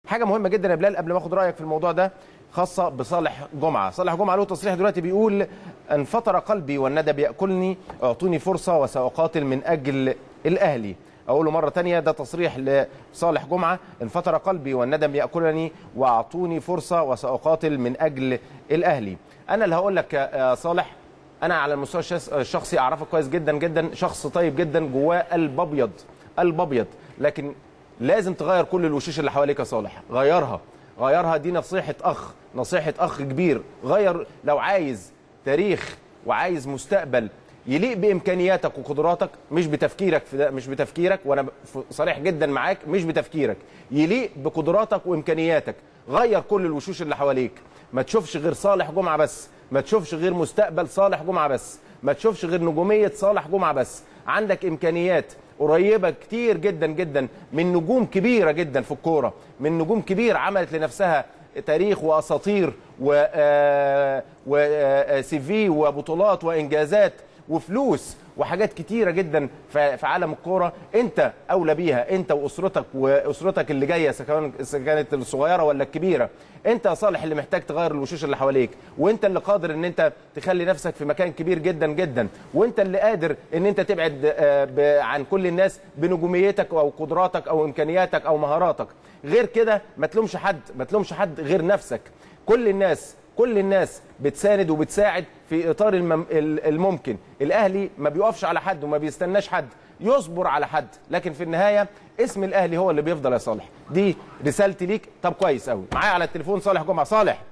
حاجه مهمه جدا يا بلال قبل ما اخد رايك في الموضوع ده خاصه بصالح جمعه صالح جمعه له تصريح دلوقتي بيقول انفطر قلبي والندب ياكلني اعطوني فرصه وساقاتل من اجل الاهلي اقوله مره تانية ده تصريح لصالح جمعه انفطر قلبي والندم ياكلني واعطوني فرصه وساقاتل من اجل الاهلي انا اللي هقول لك يا صالح انا على المستوى الشخص- الشخصي اعرفك كويس جدا جدا شخص طيب جدا جواه قلب ابيض قلب ابيض لكن لازم تغير كل الوشوش اللي حواليك يا صالح غيرها غيرها دي نصيحه اخ نصيحه اخ كبير غير لو عايز تاريخ وعايز مستقبل يليق بامكانياتك وقدراتك مش بتفكيرك في ده مش بتفكيرك وانا ف- صريح جدا معاك مش بتفكيرك يليق بقدراتك وامكانياتك غير كل الوشوش اللي حواليك ما تشوفش غير صالح جمعه بس ما تشوفش غير مستقبل صالح جمعه بس ما تشوفش غير نجوميه صالح جمعه بس عندك امكانيات قريبه كتير جدا جدا من نجوم كبيره جدا في الكوره من نجوم كبير عملت لنفسها تاريخ واساطير وسي في وبطولات وانجازات وفلوس وحاجات كتيره جدا في في عالم الكوره انت اولى بيها انت واسرتك واسرتك اللي جايه سواء إذا كانت الصغيره ولا الكبيره انت يا صالح اللي محتاج تغير الوشوش اللي حواليك وانت اللي قادر ان انت تخلي نفسك في مكان كبير جدا جدا وانت اللي قادر ان انت تبعد آه، ب- عن كل الناس بنجوميتك او قدراتك او امكانياتك او مهاراتك غير كده ما تلومش حد ما تلومش حد غير نفسك كل الناس كل الناس بتساند وبتساعد في اطار المم... ال- الممكن الاهلي ما بيقفش على حد وما بيستناش حد يصبر على حد لكن في النهايه اسم الاهلي هو اللي بيفضل يا صالح دي رسالتي ليك طب كويس قوي معايا على التليفون صالح جمعه صالح